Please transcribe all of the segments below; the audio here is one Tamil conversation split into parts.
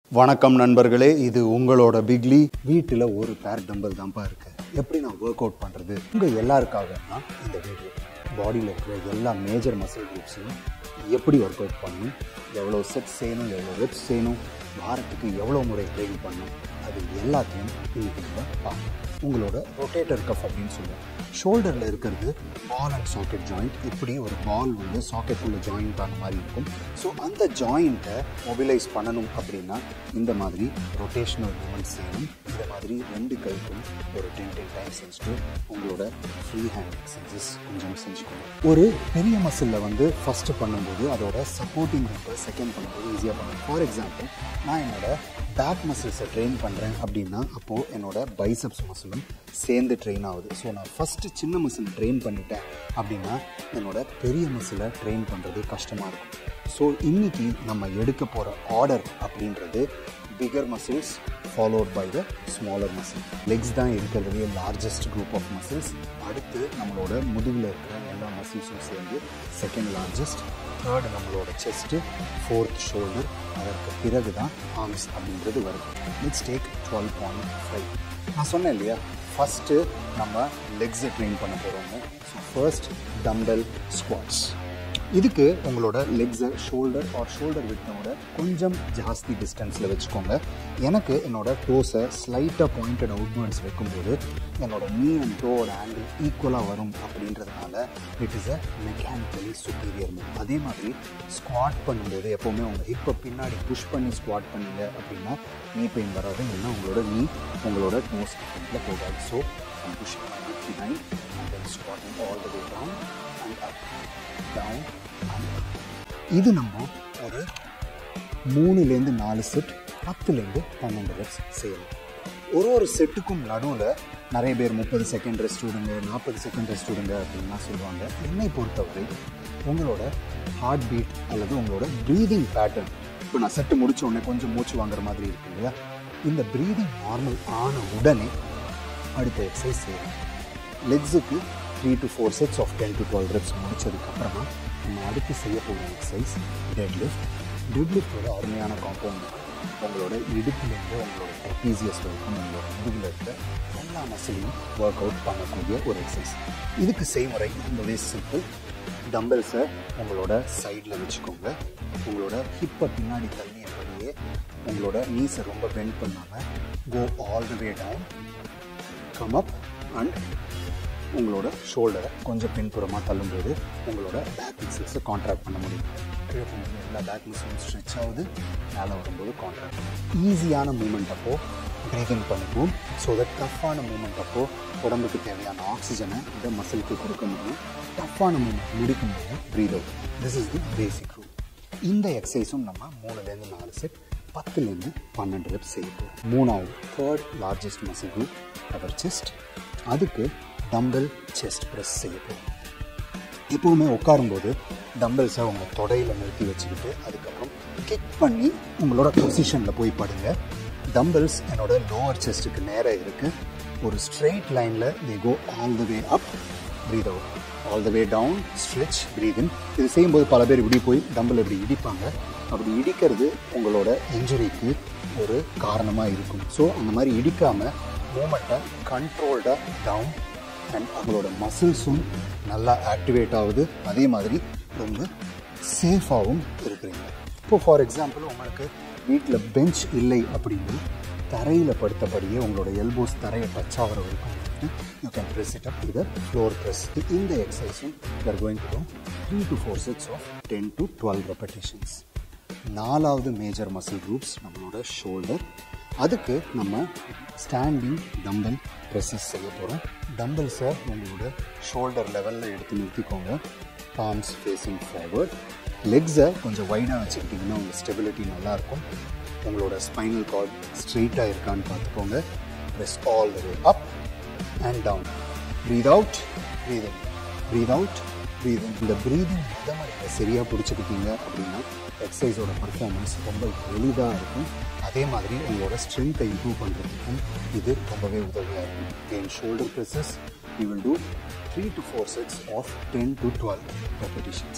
வணக்கம் நண்பர்களே இது உங்களோட பிக்லி வீட்டில் ஒரு பேர் டம்பல் தான்ப்பா இருக்கு எப்படி நான் ஒர்க் அவுட் பண்ணுறது உங்கள் எல்லாருக்காக தான் இந்த வீடியோ பாடியில் இருக்கிற எல்லா மேஜர் மசில் குரூப்ஸையும் எப்படி ஒர்க் அவுட் பண்ணணும் எவ்வளோ செட் செய்யணும் எவ்வளோ ரெப்ஸ் செய்யணும் வாரத்துக்கு எவ்வளோ முறை ட்ரெயின் பண்ணணும் அது எல்லாத்தையும் இன்னைக்கு நம்ம பார்க்கலாம் உங்களோட ரொட்டேட்டர் கஃப் அப்படின்னு சொல்லுவோம் ஷோல்டரில் இருக்கிறது பால் அண்ட் சாக்கெட் ஜாயிண்ட் இப்படி ஒரு பால் வந்து சாக்கெட் உள்ள ஜாயிண்ட் ஆன மாதிரி இருக்கும் ஸோ அந்த ஜாயிண்ட்டை மொபிலைஸ் பண்ணணும் அப்படின்னா இந்த மாதிரி ரொட்டேஷனல் மூமெண்ட் செய்யணும் இந்த மாதிரி ரெண்டு கைக்கும் ஒரு டென் டென் டைம் செஞ்சுட்டு உங்களோட ஃப்ரீ ஹேண்ட் எக்ஸசைசஸ் கொஞ்சம் செஞ்சுக்கணும் ஒரு பெரிய மசிலில் வந்து ஃபஸ்ட்டு பண்ணும்போது அதோட சப்போர்ட்டிங் குரூப்பை செகண்ட் பண்ணும்போது ஈஸியாக பண்ணணும் ஃபார் எக்ஸாம்பிள் நான் என்னோட பேக் மசில்ஸை ட்ரெயின் பண்ணுறேன் அப்படின்னா அப்போது என்னோட பைசப்ஸ் மசிலும் சேர்ந்து ட்ரெயின் ஆகுது ஸோ நான் ஃபஸ்ட்டு சின்ன மசில் ட்ரெயின் பண்ணிட்டேன் அப்படின்னா என்னோட பெரிய மசிலை ட்ரெயின் பண்ணுறது கஷ்டமாக இருக்கும் ஸோ இன்னைக்கு நம்ம எடுக்க போகிற ஆர்டர் அப்படின்றது bigger muscles followed by the smaller muscle legs தான் இருக்கிறதுலே லார்ஜஸ்ட் குரூப் ஆஃப் மசில்ஸ் அடுத்து நம்மளோட முதுகில் இருக்கிற எல்லா மசில்ஸும் சேர்ந்து செகண்ட் லார்ஜஸ்ட் தேர்டு நம்மளோட செஸ்ட்டு ஃபோர்த் ஷோல்டர் அதற்கு பிறகு தான் ஆர்ம்ஸ் அப்படின்றது வருது let's take twelve point five நான் சொன்னேன் இல்லையா ஃபஸ்ட்டு நம்ம லெக்ஸை ட்ரெயின் பண்ண போகிறோங்க ஸோ ஃபர்ஸ்ட் டம்பல் ஸ்குவாட்ஸ் இதுக்கு உங்களோட லெக்ஸை ஷோல்டர் ஆர் ஷோல்டர் விட்டனோட கொஞ்சம் ஜாஸ்தி டிஸ்டன்ஸில் வச்சுக்கோங்க எனக்கு என்னோட டோஸை ஸ்லைட்டாக பாயிண்டட் அவுட்வர்ட்ஸ் வைக்கும்போது என்னோட நீ அண்ட் டோவோட ஆங்கிள் ஈக்குவலாக வரும் அப்படின்றதுனால it is a mechanically superior move அதே மாதிரி ஸ்குவாட் பண்ணும்போது எப்போவுமே உங்கள் ஹிப்பை பின்னாடி புஷ் பண்ணி ஸ்குவாட் பண்ணீங்க அப்படின்னா நீ பெயின் வராது இல்லைன்னா உங்களோட நீ உங்களோட நோஸ் ஃப்ரண்ட்டில் போகாது so pushing my hip behind and then squatting all the way down and up down இது நம்ம ஒரு மூணுலேருந்து நாலு செட் பத்துலேருந்து பன்னெண்டு ரெப்ஸ் செய்யலாம் ஒரு ஒரு செட்டுக்கும் நடுவில் நிறைய பேர் முப்பது செகண்ட் ரெஸ்ட் விடுங்க நாற்பது செகண்ட் ரெஸ்ட் விடுங்க அப்படின்லாம் சொல்லுவாங்க என்னை பொறுத்தவரை உங்களோட ஹார்ட் பீட் அல்லது உங்களோட ப்ரீதிங் பேட்டர்ன் இப்போ நான் செட்டு முடிச்ச உடனே கொஞ்சம் மூச்சு வாங்குற மாதிரி இருக்கு இல்லையா இந்த ப்ரீதிங் நார்மல் ஆன உடனே அடுத்த எக்ஸசைஸ் செய்யலாம் லெக்ஸுக்கு three to four sets of ten to twelve reps முடிச்சதுக்கப்புறமா நம்ம அடுத்து செய்ய போகிற எக்ஸசைஸ் டெட் லிஃப்ட் டெட் லிஃப்டோட அருமையான காம்பவுண்ட் உங்களோட இடுப்புலேருந்து உங்களோட ட்ரெப்பீசியஸ் வரைக்கும் உங்களோட முதுகில் இருக்க எல்லா மசிலையும் ஒர்க் அவுட் பண்ணக்கூடிய ஒரு எக்ஸசைஸ் இதுக்கு செய்முறை ரொம்பவே சிம்பிள் டம்பல்ஸை உங்களோட சைடில் வச்சுக்கோங்க உங்களோட ஹிப்பை பின்னாடி தள்ளியபடியே உங்களோட நீஸை ரொம்ப பெண்ட் பண்ணாமல் go all the way down come up and உங்களோட ஷோல்டரை கொஞ்சம் பின்புறமாக தள்ளும்போது உங்களோட பேக் மசில்ஸை கான்ட்ராக்ட் பண்ண முடியும் கீழே போகும்போது எல்லா பேக் மசிலும் ஸ்ட்ரெச் ஆகுது மேலே வரும்போது கான்ட்ராக்ட் ஈஸியான மூமெண்ட் அப்போ ப்ரீதிங் பண்ணிக்குவோம் ஸோ தட் டஃப்பான மூமெண்ட் அப்போ உடம்புக்கு தேவையான ஆக்சிஜனை இந்த மசிலுக்கு கொடுக்க முடியும் டஃப்பான மூமெண்ட் முடிக்கும்போது breathe out this is the basic rule இந்த எக்ஸசைஸும் நம்ம மூணுலேருந்து நாலு செட் பத்துலேருந்து பன்னெண்டு ரெப்ஸ் செய்ய போகிறோம் மூணாவது third largest muscle group our chest அதுக்கு டம்பல் செஸ்ட் ப்ரெஸ் செய்ய போகிறோம் எப்போவுமே உட்காரும்போது டம்பல்ஸை உங்கள் தொடையில் நிறுத்தி வச்சுக்கிட்டு அதுக்கப்புறம் கிக் பண்ணி உங்களோட பொசிஷனில் போய் படுங்க டம்பல்ஸ் என்னோட லோவர் செஸ்ட்டுக்கு நேராக இருக்குது ஒரு ஸ்ட்ரெயிட் லைனில் they go all the way up breathe out all the way down stretch breathe in இது செய்யும்போது பல பேர் இப்படி போய் டம்பிள் இப்படி இடிப்பாங்க அப்படி இடிக்கிறது உங்களோட இன்ஜுரிக்கு ஒரு காரணமாக இருக்கும் ஸோ அந்த மாதிரி இடிக்காமல் மூமெண்ட்டை கண்ட்ரோல்டாக டவுன் அண்ட் அவங்களோட மசில்ஸும் நல்லா ஆக்டிவேட் ஆகுது அதே மாதிரி ரொம்ப சேஃபாகவும் இருக்கிறீங்க இப்போது ஃபார் எக்ஸாம்பிள் உங்களுக்கு வீட்டில் பெஞ்ச் இல்லை அப்படின்னு தரையில் படுத்தபடியே உங்களோட எல்போஸ் தரையை டச் ஆகிற வரைக்கும் you can press it up இது ஃப்ளோர் ப்ரெஸ் இந்த எக்ஸசைஸும் you're going to three to four sets of ten to twelve repetitions நாலாவது மேஜர் மசில் குரூப்ஸ் நம்மளோட ஷோல்டர் அதுக்கு நம்ம ஸ்டாண்டிங் டம்பல் ப்ரெஸ்ஸஸ் செய்ய போகிறோம் டம்பல்ஸை உங்களோட ஷோல்டர் லெவலில் எடுத்து நிறுத்திக்கோங்க பாம்ஸ் ஃபேஸிங் ஃபார்வர்ட் லெக்ஸை கொஞ்சம் வைடாக வச்சுக்கிட்டிங்கன்னா உங்கள் ஸ்டெபிலிட்டி நல்லாயிருக்கும் உங்களோட ஸ்பைனல் கார்ட் ஸ்ட்ரெயிட்டாக இருக்கான்னு பார்த்துக்கோங்க press all the way up and down breathe out breathing breathe out breathing இந்த ப்ரீதிங் விதமாக நீங்கள் சரியாக பிடிச்சிக்கிட்டீங்க அப்படின்னா எக்ஸசைஸோட பர்ஃபார்மன்ஸ் ரொம்ப எளிதாக இருக்கும் அதே மாதிரி உங்களோட ஸ்ட்ரென்த்தை இம்ப்ரூவ் பண்ணுறதுக்கும் இது ரொம்பவே உதவியாக இருக்கும் என் shoulder presses you will do three to four sets of ten to twelve repetitions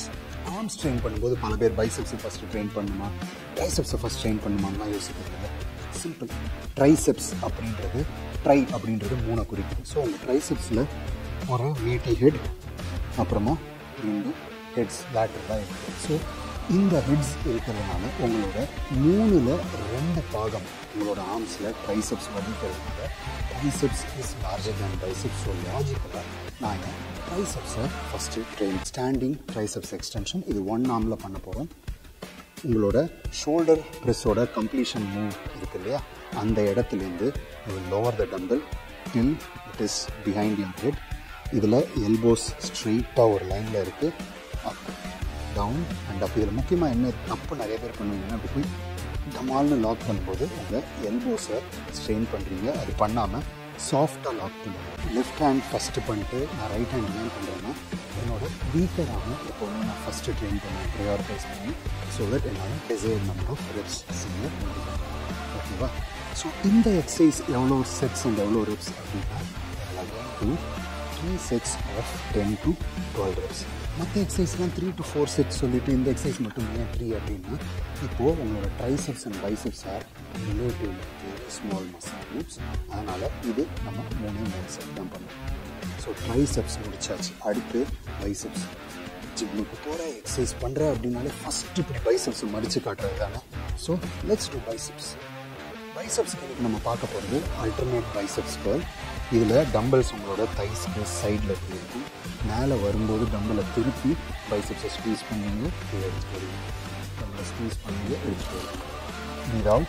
arms train பண்ணும்போது பல பேர் பைசெப்ஸை ஃபஸ்ட்டு ட்ரெயின் பண்ணுமா ட்ரைசெப்ஸை ஃபஸ்ட் ட்ரெயின் பண்ணுமான்லாம் யோசிக்கிறது சிம்பிள் ட்ரைசெப்ஸ் அப்படின்றது ட்ரை அப்படின்றது மூணை குறிக்குது ஸோ உங்கள் ட்ரைசெப்ஸில் ஒரு மீட்டி ஹெட் அப்புறமா ரெண்டு ஹெட்ஸ் லேட்டர் தான் இருக்குது ஸோ இந்த ஹெட்ஸ் இருக்கிறதுனால உங்களோட மூணில் ரெண்டு பாகம் உங்களோட ஆர்ம்ஸில் ட்ரைசெப்ஸ் வதிக்கிறதுனால triceps is larger than biceps so லாஜிக்கலாக நான் என் ட்ரைசெப்ஸை first train standing triceps extension இது ஒன் ஆர்மில் பண்ண போகிறோம் உங்களோட ஷோல்டர் ப்ரெஸ்ஸோட கம்ப்ளீஷன் மூவ் இருக்கு இல்லையா அந்த இடத்துலேருந்து lower the dumbbell till it is behind your head இதில் எல்போஸ் ஸ்ட்ரெயிட்டாக ஒரு லைனில் இருக்குது அப் டவுன் அண்ட் அப் இதில் முக்கியமாக என்ன தப்பு நிறைய பேர் பண்ணுவீங்கன்னா அப்படி போய் டமால்னு லாக் பண்ணும்போது உங்கள் எல்போஸை ஸ்ட்ரெயின் பண்ணுறீங்க அது பண்ணாமல் சாஃப்டாக லாக் பண்ணுங்க லெஃப்ட் ஹேண்ட் ஃபஸ்ட்டு பண்ணிட்டு நான் ரைட் ஹேண்ட் ஏன் பண்ணுறேன்னா என்னோட வீக்கரான எப்போவுமே நான் ஃபஸ்ட்டு ட்ரெயின் பண்ணுவேன் ப்ரையாரிட்டைஸ் பண்ணி ஸோ தட் என்னால் டிசைர் நம்பர் ஆஃப் ரெப்ஸ் செய்ய முடியும் ஓகேவா ஸோ இந்த எக்ஸசைஸ் எவ்வளோ செட்ஸ் அண்ட் எவ்வளோ ரெப்ஸ் அப்படின்னா two three sets of ten to twelve reps மற்ற எக்ஸசைஸ்லாம் த்ரீ டு ஃபோர் செட்ஸ் சொல்லிவிட்டு இந்த எக்ஸசைஸ் மட்டும் ஏன் த்ரீ அப்படின்னா இப்போது உங்களோட triceps and biceps are relative small muscle groups அதனால் இது நம்ம மூணே மூணு செட் தான் பண்ணுவோம் ஸோ ட்ரைசெப்ஸ் முடிச்சாச்சு அடுத்து பைசெப்ஸ் ஜிம்முக்கு போகிற எக்ஸசைஸ் பண்ணுற அப்படின்னாலே ஃபஸ்ட்டு இப்படி பைசெப்ஸ் மடித்து காட்டுறது தானே ஸோ லெட்ஸ் டூ பைசெப்ஸ் பைசெப்ஸ்க்கு இன்னைக்கு நம்ம பார்க்க போகிறது அல்டர்னேட் பைசெப்ஸ் கேர்ள் இதில் டம்பிள்ஸ் உங்களோட தைஸ்க்கு சைடில் இருக்கும் மேலே வரும்போது டம்பிளை திருப்பி பைசெப்ஸை ஸ்queeze பண்ணுவீங்க கீழே எடுத்துட்டு வருவீங்க டம்பிளை ஸ்queeze பண்ணுவீங்க எடுத்துட்டு வருவீங்க breathe out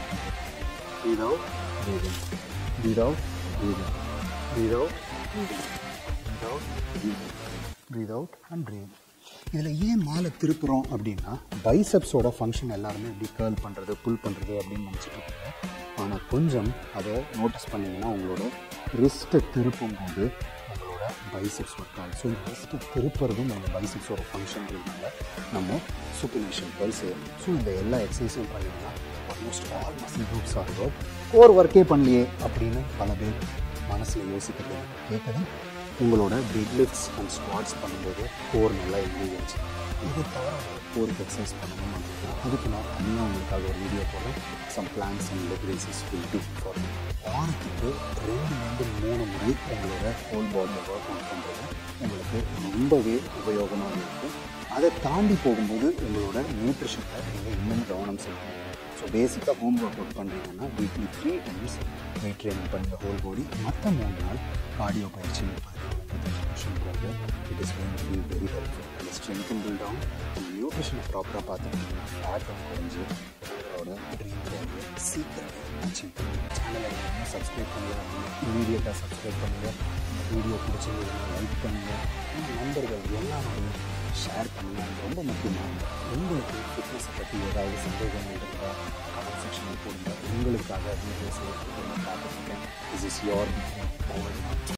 breathe out breathe in breathe out breathe in breathe out breathe in breathe out breathe in breathe out and breathe in இதில் ஏன் மாலை திருப்புறோம் அப்படின்னா பைசெப்ஸோட ஃபங்க்ஷன் எல்லாருமே இப்படி கேர்ள் பண்ணுறது புல் பண்ணுறது அப்படின்னு நினச்சிட்டு இருக்காங்க ஆனால் கொஞ்சம் அதை நோட்டீஸ் பண்ணிங்கன்னா உங்களோட ரிஸ்ட்டை திருப்பும் போது உங்களோட பைசெப்ஸ் ஒர்க் ஆகும் ஸோ இந்த ரிஸ்ட்டை திருப்புறதும் நம்ம பைசெப்ஸோட ஃபங்க்ஷன்றதுனால நம்ம சுப்பினேஷன் கேர்ள் செய்யணும் ஸோ இந்த எல்லா எக்ஸசைஸும் பண்ணிங்கன்னா almost all muscle groups are work core ஒர்க்கே பண்ணலையே அப்படின்னு பல பேர் மனசில் யோசிக்கிறது கேட்குது உங்களோட டெட் லிஃப்ட்ஸ் அண்ட் ஸ்குவாட்ஸ் பண்ணும்போது கோர் நல்லா எங்கேயாச்சு இதை தவிர கோருக்கு எக்ஸசைஸ் பண்ணணும் அப்படின்னா அதுக்கு நான் தனியாக உங்களுக்காக ஒரு வீடியோ போடுறேன் some plans and leg raises will do four வாரத்துக்கு ரெண்டுலேருந்து மூணு முறை உங்களோட ஹோல் பாடியில் ஒர்க் அவுட் பண்ணுறது உங்களுக்கு ரொம்பவே உபயோகமாக இருக்கும் அதை தாண்டி போகும்போது உங்களோட நியூட்ரிஷனில் நீங்கள் இன்னும் கவனம் செலுத்தணும் ஸோ பேசிக்காக ஹோம் ஒர்க் அவுட் பண்ணுறீங்கன்னா weekly three times weight training பண்ணுங்க ஹோல் பாடி மற்ற மூணு நாள் கார்டியோ பயிற்சி முப்பது முப்பத்தஞ்சு நிமிஷம் போங்க it is going to be very helpful அந்த ஸ்ட்ரென்த்தும் பில்ட் ஆகும் அந்த நியூட்ரிஷனை ப்ராப்பராக பார்த்துக்கிட்டிங்கன்னா ஃபேட்டும் குறைஞ்சு உங்களோட ட்ரீம் தேவை சீக்கிரம் அச்சீவ் பண்ணுங்க சேனலை இன்னும் சப்ஸ்கிரைப் பண்ணலாம் இமீடியட்டாக சப்ஸ்கிரைப் பண்ணுங்கள் வீடியோ பிடிச்சிருந்ததுன்னா லைக் பண்ணுங்கள் உங்கள் நண்பர்கள் எல்லாரோடையும் ஷேர் பண்ணுங்கள் ரொம்ப முக்கியமானது உங்களுக்கு ஃபிட்னஸை பற்றி ஏதாவது சந்தேகங்கள் இருந்தால் கமெண்ட் செக்ஷனில் போடுங்க உங்களுக்காக வீடியோஸ் நான் பார்த்துருக்கேன் திஸ் இஸ் யோர்